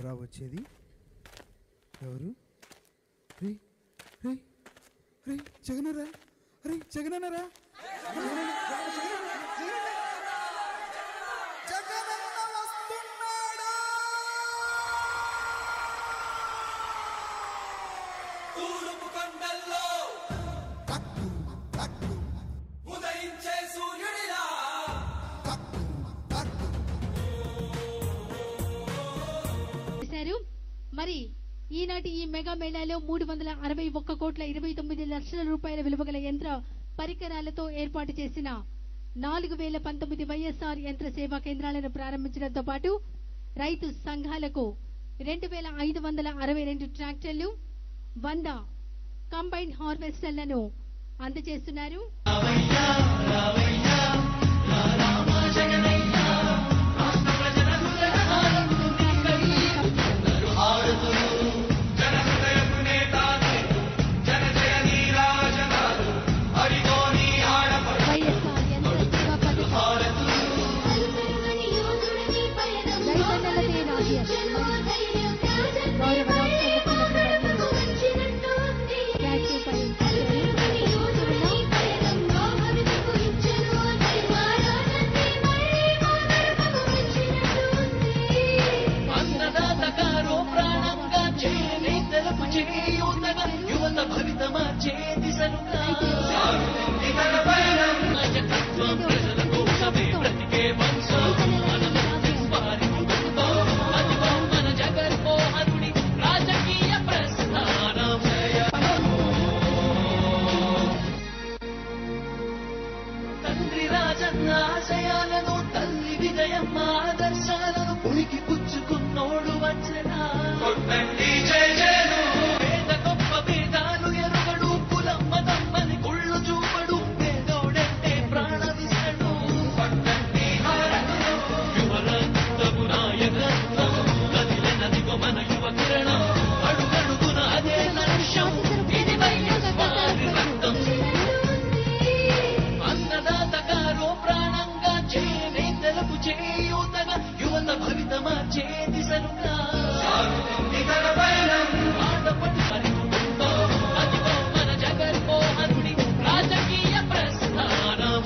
ఎవరా వచ్చేది ఎవరు రే రే రే జగనరా అరే జగనన్నరా జగనన్న వస్తున్నాడు తూర్పు కొండల్లో ఉదయించే సూర్యుడిలా చేశారు మరి ఈనాటి ఈ మెగా మేళాలో మూడు వందల అరవై ఒక్క కోట్ల ఇరవై తొమ్మిది లక్షల రూపాయల విలువ గల యంత్ర పరికరాలతో ఏర్పాటు చేసిన నాలుగు వేల పంతొమ్మిది వైఎస్ఆర్ యంత్ర సేవా కేంద్రాలను ప్రారంభించడంతో పాటు రైతు సంఘాలకు రెండు వేల ఐదు వందల అరవై రెండు ట్రాక్టర్లు వంద కంబైన్ హార్వెస్టర్లను అందజేస్తున్నారు వైఎస్ఆర్ యంత్ర సేవా పథకం రైతన్నలదే రాజ్యం గౌరవ రాష్ట్ర ముఖ్యమంత్రి వర్యులు ట్యాక్సీ అన్నదాతకారో ప్రాణంగా చేయని తెలుపు చేయూతగా యువత భవిత మార్చే దిశలుగా సాగుతుంది మన పయనం నాయకత్వం ప్రజల కోసమే బ్రతికే వంశం మన వారి కుటుంబం అదిగో మన జగన్మోహనుడి రాజకీయ ప్రస్థానం తండ్రి రాజన్న ఆశయాలను తల్లి విజయం ఆదర్శాలను పులికి పుచ్చుకున్నోడు వచ్చనా పేద గొప్ప భేదాలు ఎరుగడు కులం మతం అని కుళ్ళు చూపడు పేదోడంటే ప్రాణ విసడు యువరక్తము నాయకత్వం కదిలినదిగో మన యువ కిరణం అడుగడుగున అదే లక్ష్యం ఇది వైఎస్వారి రక్తం అన్నదాతగారో ప్రాణంగా చేయనే తెలుపు చేయూతగా యువత భవిత మార్చే దిశలుగా సాగుతుంది తన పయనం ఆడపడి మరి కుటుంబం అదిగో మన జగన్మోహనుడి రాజకీయ ప్రస్థానం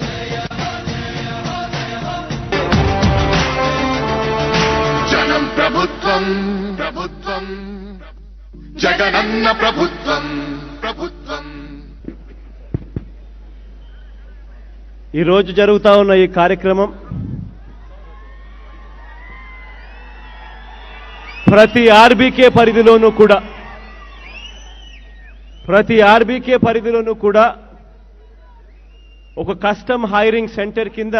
జనం ప్రభుత్వం ప్రభుత్వం జగనన్న ప్రభుత్వం ప్రభుత్వం ఈరోజు జరుగుతా ఉన్న ఈ కార్యక్రమం ప్రతి ఆర్బీకే పరిధిలోనూ కూడా ప్రతి ఆర్బీకే పరిధిలోనూ కూడా ఒక కస్టమ్ హైరింగ్ సెంటర్ కింద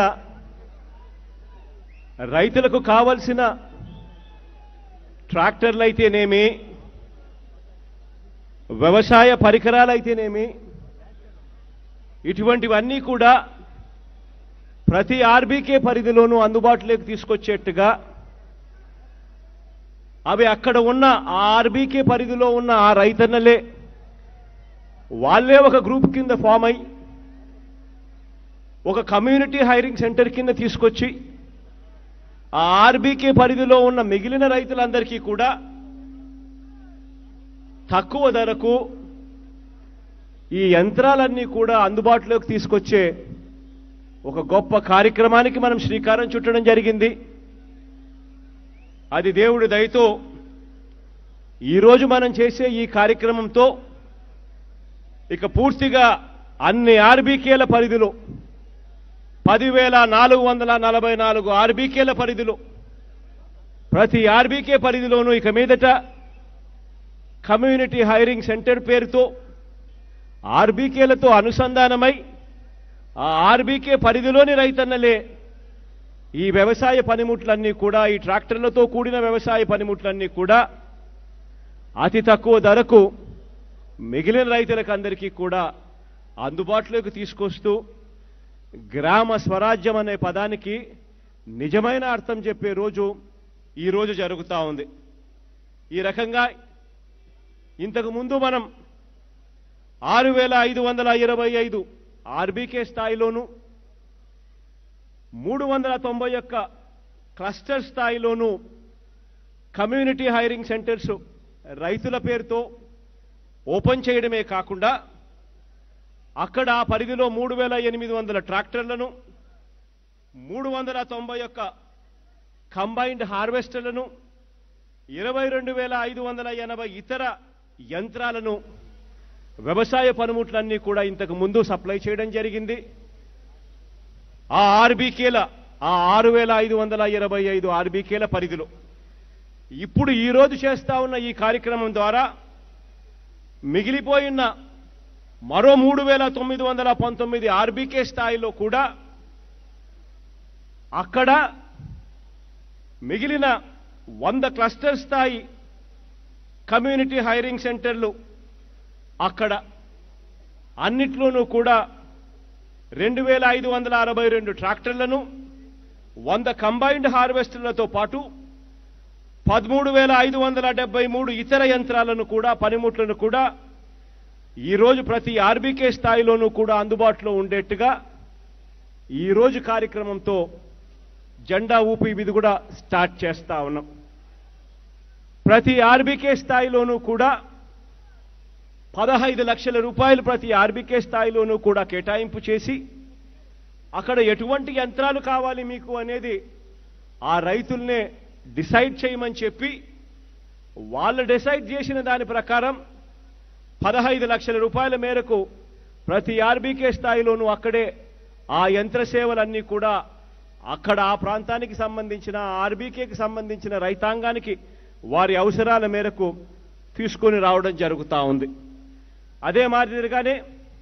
రైతులకు కావలసిన ట్రాక్టర్లు అయితేనేమి వ్యవసాయ పరికరాలు అయితేనేమి ఇటువంటివన్నీ కూడా ప్రతి ఆర్బీకే పరిధిలోనూ అందుబాటులోకి తీసుకొచ్చేట్టుగా అవి అక్కడ ఉన్న ఆ ఆర్బీకే పరిధిలో ఉన్న ఆ రైతన్నలే వాళ్ళే ఒక గ్రూప్ కింద ఫామ్ అయి ఒక కమ్యూనిటీ హైరింగ్ సెంటర్ కింద తీసుకొచ్చి ఆ ఆర్బీకే పరిధిలో ఉన్న మిగిలిన రైతులందరికీ కూడా తక్కువ ధరకు ఈ యంత్రాలన్నీ కూడా అందుబాటులోకి తీసుకొచ్చే ఒక గొప్ప కార్యక్రమానికి మనం శ్రీకారం చుట్టడం జరిగింది అది దేవుడి దయతో ఈరోజు మనం చేసే ఈ కార్యక్రమంతో ఇక పూర్తిగా అన్ని ఆర్బీకేల పరిధిలో పదివేల నాలుగు వందల నలభై నాలుగు ఆర్బీకేల పరిధిలో ప్రతి ఆర్బీకే పరిధిలోనూ ఇక మీదట కమ్యూనిటీ హైరింగ్ సెంటర్ పేరుతో ఆర్బీకేలతో అనుసంధానమై ఆ ఆర్బీకే పరిధిలోని రైతన్నలే ఈ వ్యవసాయ పనిముట్లన్నీ కూడా ఈ ట్రాక్టర్లతో కూడిన వ్యవసాయ పనిముట్లన్నీ కూడా అతి తక్కువ ధరకు మిగిలిన రైతులకు అందరికీ కూడా అందుబాటులోకి తీసుకొస్తూ గ్రామ స్వరాజ్యం అనే పదానికి నిజమైన అర్థం చెప్పే రోజు ఈ రోజు జరుగుతూ ఉంది ఈ రకంగా ఇంతకు ముందు మనం ఆరు వేల ఐదు వందల ఇరవై ఐదు ఆర్బీకే స్థాయిలోను మూడు వందల తొంభై ఒక్క క్లస్టర్ స్థాయిలోనూ కమ్యూనిటీ హైరింగ్ సెంటర్స్ రైతుల పేరుతో ఓపెన్ చేయడమే కాకుండా అక్కడ ఆ పరిధిలో మూడు వేల ఎనిమిది వందల ట్రాక్టర్లను మూడు వందల తొంభై ఒక్క కంబైన్డ్ హార్వెస్టర్లను ఇరవై రెండు వేల ఐదు వందల ఎనభై ఇతర యంత్రాలను వ్యవసాయ పనిముట్లన్నీ కూడా ఇంతకు ముందు సప్లై చేయడం జరిగింది ఆ ఆర్బీకేల ఆ ఆరు వేల ఐదు వందల ఇరవై ఐదు ఆర్బీకేల పరిధిలో ఇప్పుడు ఈ రోజు చేస్తా ఉన్న ఈ కార్యక్రమం ద్వారా మిగిలిపోయిన మరో మూడు వేల తొమ్మిది వందల పంతొమ్మిది ఆర్బీకే స్థాయిలో కూడా అక్కడ మిగిలిన వంద క్లస్టర్ స్థాయి కమ్యూనిటీ హైరింగ్ సెంటర్లు అక్కడ అన్నిట్లోనూ కూడా రెండు వేల ఐదు వందల అరవై రెండు ట్రాక్టర్లను వంద కంబైన్డ్ హార్వెస్టర్లతో పాటు పదమూడు వేల ఐదు వందల డెబ్బై మూడు ఇతర యంత్రాలను కూడా పనిముట్లను కూడా ఈరోజు ప్రతి ఆర్బీకే స్థాయిలోనూ కూడా అందుబాటులో ఉండేట్టుగా ఈరోజు కార్యక్రమంతో జెండా ఊపి ఇది కూడా స్టార్ట్ చేస్తా ఉన్నాం ప్రతి ఆర్బీకే స్థాయిలోనూ కూడా పదహైదు లక్షల రూపాయలు ప్రతి ఆర్బీకే స్థాయిలోనూ కూడా కేటాయింపు చేసి అక్కడ ఎటువంటి యంత్రాలు కావాలి మీకు అనేది ఆ రైతుల్నే డిసైడ్ చేయమని చెప్పి వాళ్ళు డిసైడ్ చేసిన దాని ప్రకారం పదహైదు లక్షల రూపాయల మేరకు ప్రతి ఆర్బీకే స్థాయిలోనూ అక్కడే ఆ యంత్ర సేవలన్నీ కూడా అక్కడ ఆ ప్రాంతానికి సంబంధించిన ఆర్బీకేకి సంబంధించిన రైతాంగానికి వారి అవసరాల మేరకు తీసుకొని రావడం జరుగుతూ ఉంది అదే మాదిరిగానే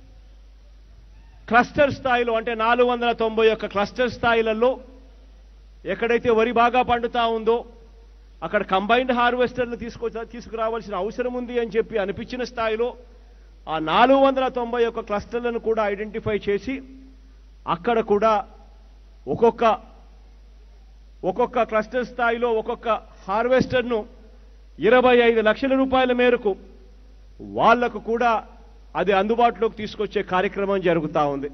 క్లస్టర్ స్థాయిలో అంటే నాలుగు వందల తొంభై ఒక్క క్లస్టర్ స్థాయిలలో ఎక్కడైతే వరి బాగా పండుతా ఉందో అక్కడ కంబైన్డ్ హార్వెస్టర్లు తీసుకొ తీసుకురావాల్సిన అవసరం ఉంది అని చెప్పి అనిపించిన స్థాయిలో ఆ నాలుగు వందల తొంభై ఒక్క క్లస్టర్లను కూడా ఐడెంటిఫై చేసి అక్కడ కూడా ఒక్కొక్క ఒక్కొక్క క్లస్టర్ స్థాయిలో ఒక్కొక్క హార్వెస్టర్ను ఇరవై ఐదు లక్షల రూపాయల మేరకు వాళ్లకు కూడా అది అందుబాటులోకి తీసుకొచ్చే కార్యక్రమం జరుగుతూ ఉంది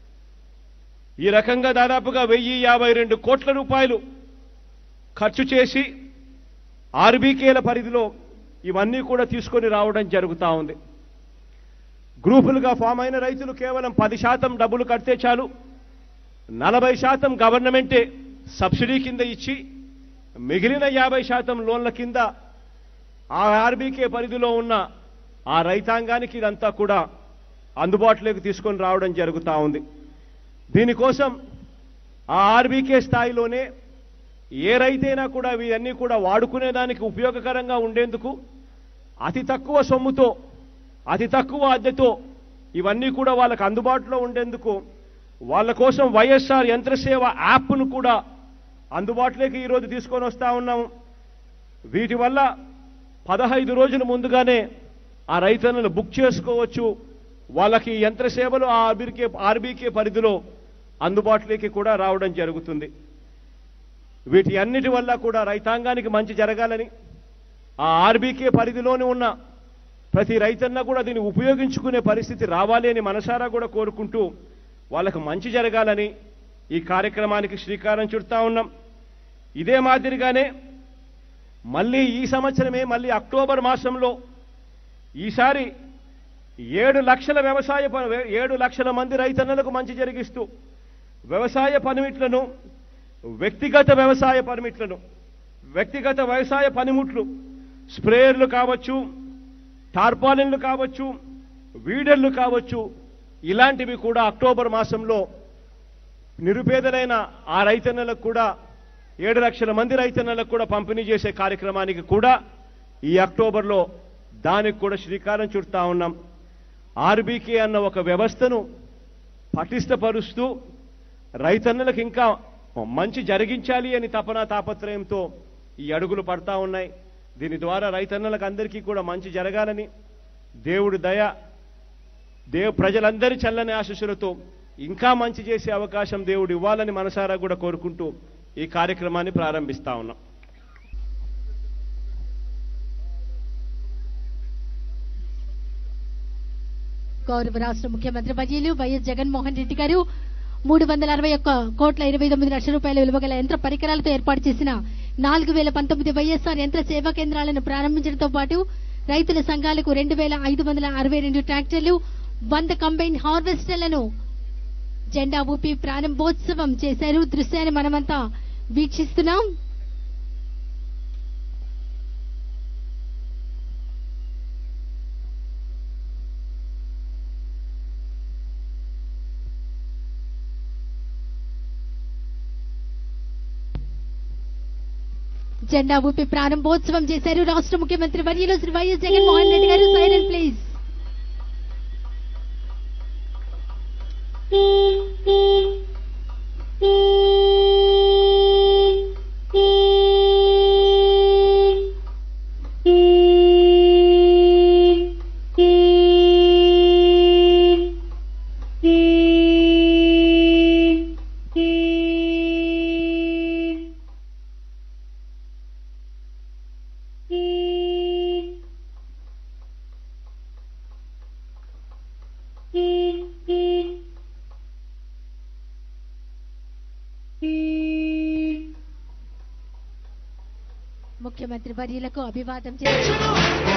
ఈ రకంగా దాదాపుగా వెయ్యి యాభై రెండు కోట్ల రూపాయలు ఖర్చు చేసి ఆర్బీకేల పరిధిలో ఇవన్నీ కూడా తీసుకొని రావడం జరుగుతూ ఉంది గ్రూపులుగా ఫామ్ అయిన రైతులు కేవలం పది శాతం డబ్బులు కడితే చాలు నలభై శాతం గవర్నమెంటే సబ్సిడీ కింద ఇచ్చి మిగిలిన యాభై శాతం లోన్ల కింద ఆ ఆర్బీకే పరిధిలో ఉన్న ఆ రైతాంగానికి ఇదంతా కూడా అందుబాటులోకి తీసుకొని రావడం జరుగుతూ ఉంది దీనికోసం ఆ ఆర్బీకే స్థాయిలోనే ఏ రైతైనా కూడా ఇవన్నీ కూడా వాడుకునేదానికి ఉపయోగకరంగా ఉండేందుకు అతి తక్కువ సొమ్ముతో అతి తక్కువ అద్దెతో ఇవన్నీ కూడా వాళ్ళకు అందుబాటులో ఉండేందుకు వాళ్ళ కోసం వైఎస్ఆర్ యంత్రసేవ యాప్ను కూడా అందుబాటులోకి ఈరోజు తీసుకొని వస్తా ఉన్నాము వీటి వల్ల పదహైదు రోజుల ముందుగానే ఆ రైతన్నలు బుక్ చేసుకోవచ్చు వాళ్ళకి ఈ యంత్ర సేవలు ఆ ఆర్బీకే ఆర్బీకే పరిధిలో అందుబాటులోకి కూడా రావడం జరుగుతుంది వీటి అన్నిటి వల్ల కూడా రైతాంగానికి మంచి జరగాలని ఆ ఆర్బీకే పరిధిలోనే ఉన్న ప్రతి రైతన్న కూడా దీన్ని ఉపయోగించుకునే పరిస్థితి రావాలి అని మనసారా కూడా కోరుకుంటూ వాళ్ళకు మంచి జరగాలని ఈ కార్యక్రమానికి శ్రీకారం చుడతా ఉన్నాం ఇదే మాదిరిగానే మళ్ళీ ఈ సంవత్సరమే మళ్ళీ అక్టోబర్ మాసంలో ఈసారి ఏడు లక్షల వ్యవసాయ ప- ఏడు లక్షల మంది రైతన్నలకు మంచి జరిగిస్తూ వ్యవసాయ పనిముట్లను వ్యక్తిగత వ్యవసాయ పనిముట్లను వ్యక్తిగత వ్యవసాయ పనిముట్లు స్ప్రేయర్లు కావచ్చు టార్పాలిన్లు కావచ్చు వీడర్లు కావచ్చు ఇలాంటివి కూడా అక్టోబర్ మాసంలో నిరుపేదలైన ఆ రైతన్నలకు కూడా ఏడు లక్షల మంది రైతన్నలకు కూడా పంపిణీ చేసే కార్యక్రమానికి కూడా ఈ అక్టోబర్లో దానికి కూడా శ్రీకారం చుడతా ఉన్నాం ఆర్బీకే అన్న ఒక వ్యవస్థను పటిష్టపరుస్తూ రైతన్నలకు ఇంకా మంచి జరిగించాలి అని తపన తాపత్రయంతో ఈ అడుగులు పడతా ఉన్నాయి దీని ద్వారా రైతన్నలకు అందరికీ కూడా మంచి జరగాలని దేవుడి దయ దేవు ప్రజలందరి చల్లని ఆశీస్సులతో ఇంకా మంచి చేసే అవకాశం దేవుడు ఇవ్వాలని మనసారా కూడా కోరుకుంటూ ఈ కార్యక్రమాన్ని ప్రారంభిస్తా ఉన్నాం గౌరవ రాష్ట్ర ముఖ్యమంత్రి వర్యులు వైఎస్ జగన్మోహన్ రెడ్డి గారు మూడు వందల అరవై ఒక్క కోట్ల ఇరవై తొమ్మిది లక్షల రూపాయల విలువ గల యంత్ర పరికరాలతో ఏర్పాటు చేసిన నాలుగు వేల పంతొమ్మిది వైఎస్ఆర్ యంత్ర సేవా కేంద్రాలను ప్రారంభించడంతో పాటు రైతుల సంఘాలకు రెండు వేల ఐదు వందల అరవై రెండు ట్రాక్టర్లు వంద కంబైన్ హార్వెస్టర్లను జెండా ఊపి ప్రారంభోత్సవం చేశారు దృశ్యాన్ని మనమంతా వీక్షిస్తున్నాం జెండా ఊపి ప్రారంభోత్సవం చేశారు రాష్ట్ర ముఖ్యమంత్రి వర్యులు శ్రీ వైఎస్ జగన్మోహన్ రెడ్డి గారు సైలెంట్ ప్లీజ్ ముఖ్యమంత్రి వర్యులకు అభివాదం చేశారు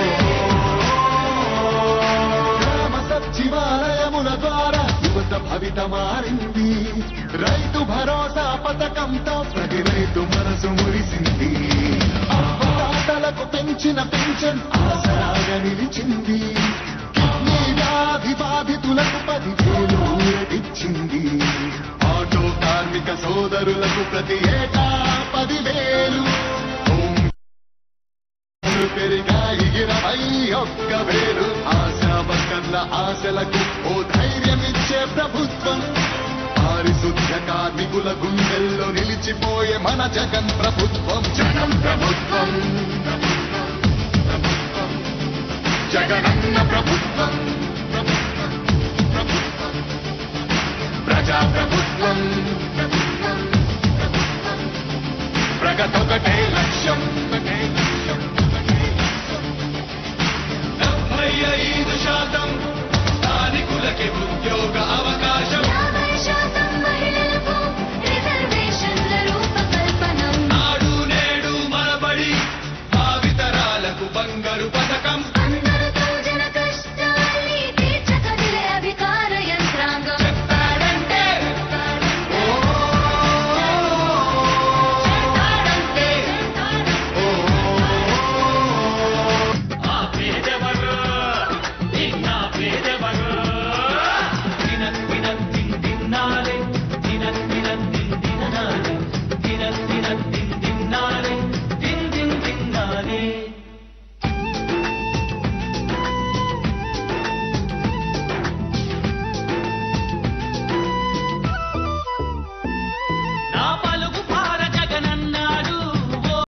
గ్రామ సచివాలయముల ద్వారా యువత భవిత మారింది రైతు భరోసా పథకంతో ప్రతి రైతు మనసు మురిసింది అవ్వతాతలకు పెంచిన పెన్షన్ ఆసరాగా నిలిచింది కిడ్నీ వ్యాధి బాధితులకు పదివేలు ఊరటిచ్చింది ఆటో కార్మిక సోదరులకు ప్రతి ఏటా పదివేలు హోం ధరలు పెరిగాయి ఇరవై ఒక్క వేలు ఆశా వర్కర్ల ఆశలకు ఓ ధైర్యమిచ్చే ప్రభుత్వం పారిశుద్ధ్య కార్మికుల గుండెల్లో నిలిచిపోయే మన జగన్ ప్రభుత్వం జగన్ ప్రభుత్వం ప్రభుత్వం, జగనన్న ప్రభుత్వం ప్రభుత్వం, ప్రభుత్వం, ప్రజా ప్రభుత్వం